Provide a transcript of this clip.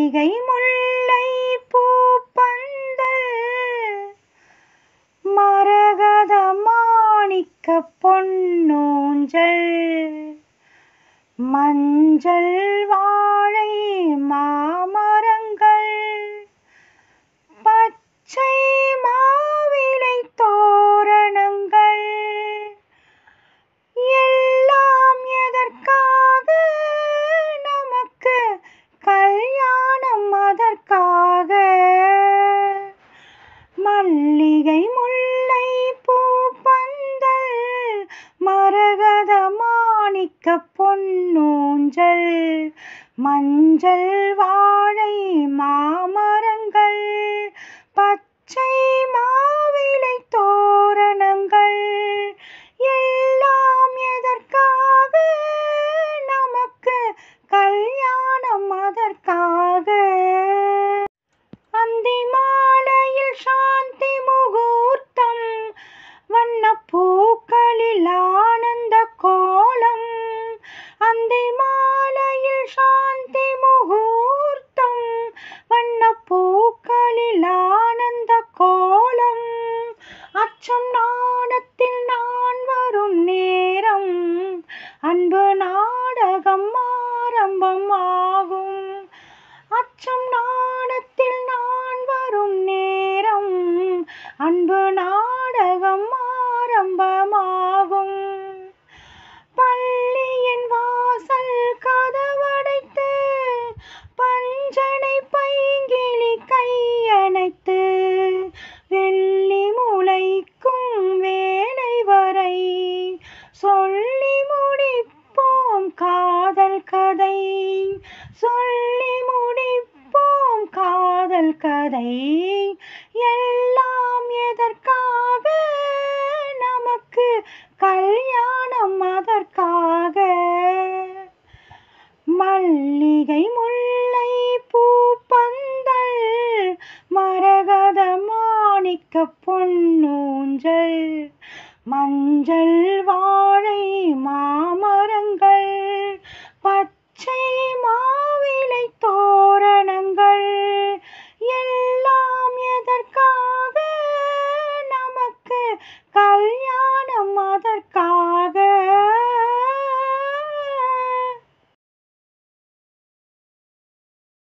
மல்லிகை முல்லை பூப்பந்தல் மரகத மாணிக்க பொன்னூஞ்சல் மஞ்சள் வாழை மாமரங்கள் பச்சை மாவிலை தோரணங்கள் எல்லாம் எதற்காக நமக்கு கல்யாணம் அதற்காக மல்லிகை முல்லை பூப்பந்தல் மரகத மாணிக்க பொன்னூஞ்சல் மஞ்சள் வாழை மாமரங்கள் பச்சை மாவிலை தோரணங்கள் எல்லாம் எதற்காக நமக்கு கல்யாணம் அதற்காக அந்தி மாலையில் சாந்தி முகூர்த்தம் வண்ணப் பூக்களில் ஆனந்த கோலம் அந்தி மாலையில் சாந்தி முகூர்த்தம் வண்ணப் பூக்களில் ஆனந்த கோலம் அச்சம் நாணத்தில் நான் வரும் நேரம் அன்பு நாடகம் ஆரம்பமாகும் அச்சம் நாணத்தில் நான் வரும் நேரம் அன்பு நாடகம் ஆரம்பமாகும் பள்ளியின் வாசல் கதவடைத்து பஞ்சனை பைங்கிளி கையணைத்து வெள்ளி முளைக்கும் வேலை வரை சொல்லி முடிப்போம் காதல் கதை சொல்லி முடிப்போம் காதல் கதை எல்லாம் எதற்காக நமக்கு கல்யாணம் அதற்காக மல்லிகை முல்லை பூப்பந்தல் மரகத மாணிக்க பொன்னூஞ்சல் மஞ்சள்